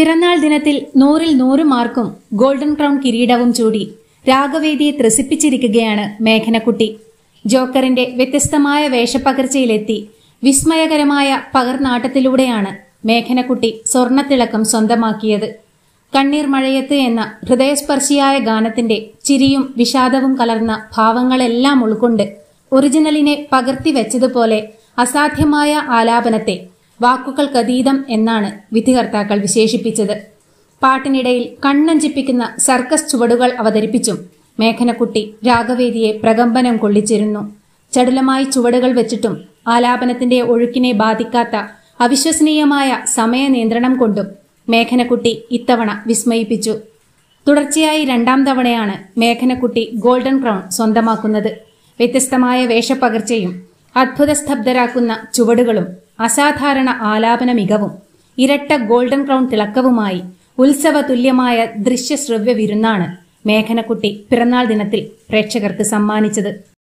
പിറന്നാൾ ദിനത്തിൽ നൂറിൽ നൂറ് മാർക്കും ഗോൾഡൻ ക്രൗൺ കിരീടവും ചൂടി രാഗവേദിയെ ത്രസിപ്പിച്ചിരിക്കുകയാണ് മേഘനക്കുട്ടി ജോക്കറിന്റെ വ്യത്യസ്തമായ വേഷപ്പകർച്ചയിലെത്തി വിസ്മയകരമായ പകർനാട്ടത്തിലൂടെയാണ് മേഘനക്കുട്ടി സ്വർണത്തിളക്കം സ്വന്തമാക്കിയത് കണ്ണീർ മഴയത്ത് എന്ന ഹൃദയസ്പർശിയായ ഗാനത്തിന്റെ ചിരിയും വിഷാദവും കലർന്ന ഭാവങ്ങളെല്ലാം ഉൾക്കൊണ്ട് ഒറിജിനലിനെ പകർത്തിവെച്ചതുപോലെ അസാധ്യമായ ആലാപനത്തെ വാക്കുകൾക്കതീതം എന്നാണ് വിധികർത്താക്കൾ വിശേഷിപ്പിച്ചത് പാട്ടിനിടയിൽ കണ്ണഞ്ചിപ്പിക്കുന്ന സർക്കസ് ചുവടുകൾ അവതരിപ്പിച്ചും മേഘനക്കുട്ടി രാഗവേദിയെ പ്രകമ്പനം കൊള്ളിച്ചിരുന്നു ചടുലമായി ചുവടുകൾ വെച്ചിട്ടും ആലാപനത്തിന്റെ ഒഴുക്കിനെ ബാധിക്കാത്ത അവിശ്വസനീയമായ സമയ നിയന്ത്രണം കൊണ്ടും മേഘനക്കുട്ടി ഇത്തവണ വിസ്മയിപ്പിച്ചു തുടർച്ചയായി രണ്ടാം തവണയാണ് മേഘനക്കുട്ടി ഗോൾഡൻ ക്രൗൺ സ്വന്തമാക്കുന്നത് വ്യത്യസ്തമായ വേഷപ്പകർച്ചയും അത്ഭുത സ്തബ്ധരാക്കുന്ന ചുവടുകളും അസാധാരണ ആലാപന മികവും ഇരട്ട ഗോൾഡൻ ക്രൗൺ തിളക്കവുമായി ഉത്സവ തുല്യമായ ദൃശ്യശ്രവ്യ വിരുന്നാണ് മേഘനക്കുട്ടി പിറന്നാൾ ദിനത്തിൽ പ്രേക്ഷകർക്ക് സമ്മാനിച്ചത്